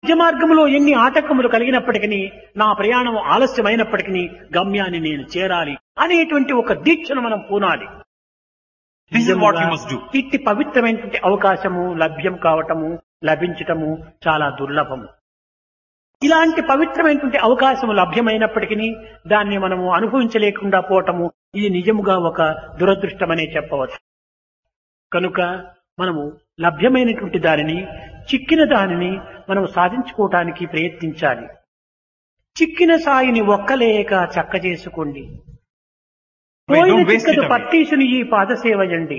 నిజ మార్గంలో ఎన్ని ఆటంకములు కలిగినప్పటికీ నా ప్రయాణం ఆలస్యమైనప్పటికీ గమ్యాన్ని నేను చేరాలి అనేటువంటి ఒక దీక్షను మనం పూనాలి This is what you must do. ఇట్టి పవిత్రమైనటువంటి అవకాశము లభ్యం కావటము లభించటము చాలా దుర్లభము ఇలాంటి పవిత్రమైనటువంటి అవకాశము లభ్యమైనప్పటికీ దాన్ని మనము అనుభవించలేకుండా పోవటము ఇది నిజముగా ఒక దురదృష్టమనే చెప్పవచ్చు కనుక మనము లభ్యమైనటువంటి దానిని చిక్కిన దానిని మనం సాధించుకోవటానికి ప్రయత్నించాలి చిక్కిన సాయిని ఒక్కలేక చక్క చేసుకోండి Wait, పోయిన don't waste it చిక్కదు away. పట్టీసుని ఈ పాదసేవయండి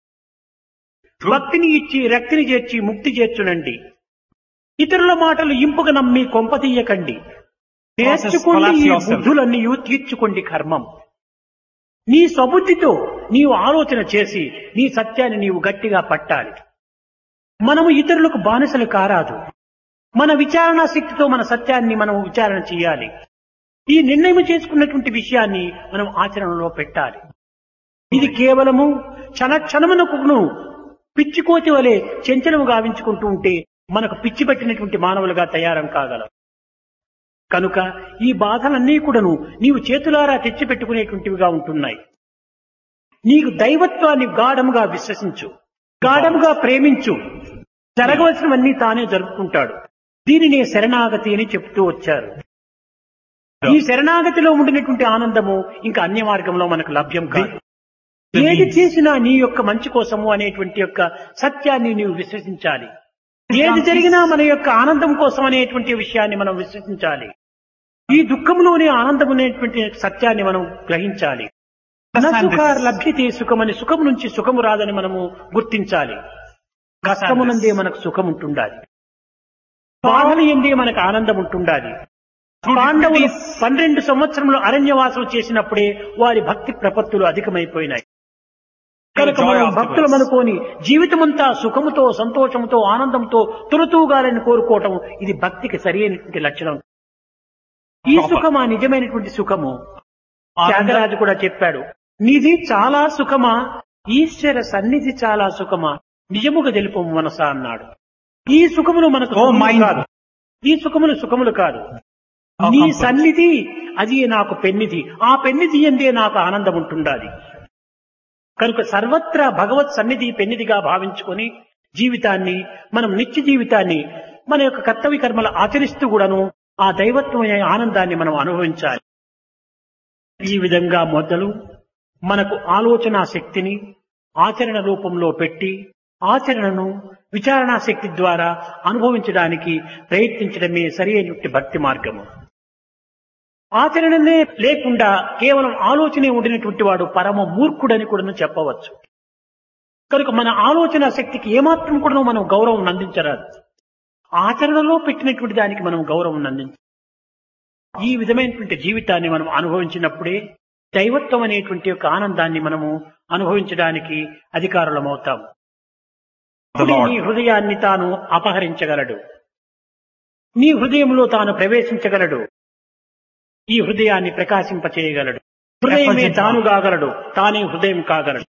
True. భక్తిని ఇచ్చి రక్తిని చేర్చి ముక్తి చేర్చునండి ఇతరుల మాటలు ఇంపుగా నమ్మి కొంపతీయకండి నేర్చుకోండి collapse ఈ yourself. బుద్ధులన్నీ తీర్చుకోండి కర్మం నీ స్వబుద్ధితో నీవు ఆలోచన చేసి నీ సత్యాన్ని నీవు గట్టిగా పట్టాలి మనము ఇతరులకు బానిసలు కారాదు మన విచారణ శక్తితో మన సత్యాన్ని మనం విచారణ చేయాలి ఈ నిర్ణయం చేసుకున్నటువంటి విషయాన్ని మనం ఆచరణలో పెట్టాలి ఇది కేవలము క్షణ క్షణమునకును పిచ్చికోతి వలె చెంచలము గావించుకుంటూ ఉంటే మనకు పిచ్చి పట్టినటువంటి మానవులుగా తయారం కాగలం కనుక ఈ బాధలన్నీ కూడాను నీవు చేతులారా తెచ్చిపెట్టుకునేటువంటివిగా ఉంటున్నాయి నీకు దైవత్వాన్ని గాఢముగా విశ్వసించు గాఢముగా ప్రేమించు జరగవలసినవన్నీ తానే జరుపుకుంటాడు దీనినే శరణాగతి అని చెప్తూ వచ్చారు ఈ శరణాగతిలో ఉండినటువంటి ఆనందము ఇంకా అన్య మార్గంలో మనకు లభ్యం కాదు The ఏది means. చేసినా నీ యొక్క మంచి కోసము అనేటువంటి యొక్క సత్యాన్ని నీవు విశ్వసించాలి ఏది జరిగినా మన యొక్క ఆనందం కోసం అనేటువంటి విషయాన్ని మనం విశ్వసించాలి ఈ దుఃఖంలోనే ఆనందం అనేటువంటి సత్యాన్ని మనం గ్రహించాలి Understand సుఖ this. లభ్యతే సుఖమని సుఖం నుంచి సుఖము రాదని మనము గుర్తించాలి కష్టమునందే మనకు సుఖం ఉంటుండాలి బాధలు ఎందే మనకు ఆనందం ఉంటుండాలి Through పాండవులు difficulties, పన్నెండు సంవత్సరములు అరణ్యవాసం చేసినప్పుడే వారి భక్తి ప్రపత్తులు అధికమైపోయినాయి కనుక Enjoy మనం afterwards. భక్తులం అనుకోని జీవితమంతా సుఖముతో సంతోషంతో ఆనందంతో తులతూగాలని కోరుకోవటం ఇది భక్తికి సరి అయినటువంటి లక్షణం ఈ Proper. సుఖమా నిజమైనటువంటి సుఖము ఆనంద- త్యాగరాజు కూడా చెప్పాడు నిధి చాలా సుఖమా ఈశ్వర సన్నిధి చాలా సుఖమా నిజముగా తెలుపు మనసా అన్నాడు ఈ సుఖములు మనకు Oh, సుఖములు mind. కాదు ఈ సుఖములు సుఖములు కాదు Oh, నీ comfort. సన్నిధి అది నాకు పెన్నిధి ఆ పెన్నిధి ఎందే నాకు ఆనందం ఉంటుండాలి కనుక సర్వత్రా భగవత్ సన్నిధి పెన్నిధిగా భావించుకొని జీవితాన్ని మనం నిత్య జీవితాన్ని మన యొక్క కర్తవ్య కర్మలు ఆచరిస్తూ కూడాను ఆ దైవత్వమైన ఆనందాన్ని మనం అనుభవించాలి ఈ విధంగా మొదలు మనకు ఆలోచన శక్తిని ఆచరణ రూపంలో పెట్టి ఆచరణను విచారణా శక్తి ద్వారా అనుభవించడానికి ప్రయత్నించడమే సరి అయినటువంటి భక్తి మార్గము ఆచరణనే లేకుండా కేవలం ఆలోచనే ఉండినటువంటి వాడు పరమ మూర్ఖుడని కూడా చెప్పవచ్చు కనుక మన ఆలోచన శక్తికి ఏమాత్రం కూడా మనం గౌరవం అందించరాదు ఆచరణలో పెట్టినటువంటి దానికి మనం గౌరవం అందించాలి ఈ విధమైనటువంటి జీవితాన్ని మనం అనుభవించినప్పుడే దైవత్వం అనేటువంటి యొక్క ఆనందాన్ని మనము అనుభవించడానికి అధికారులమవుతాం The Lord. నీ హృదయాన్ని తాను అపహరించగలడు నీ హృదయంలో తాను ప్రవేశించగలడు ఈ హృదయాన్ని ప్రకాశింపచేయగలడు హృదయమే తాను కాగలడు తానే హృదయం కాగలడు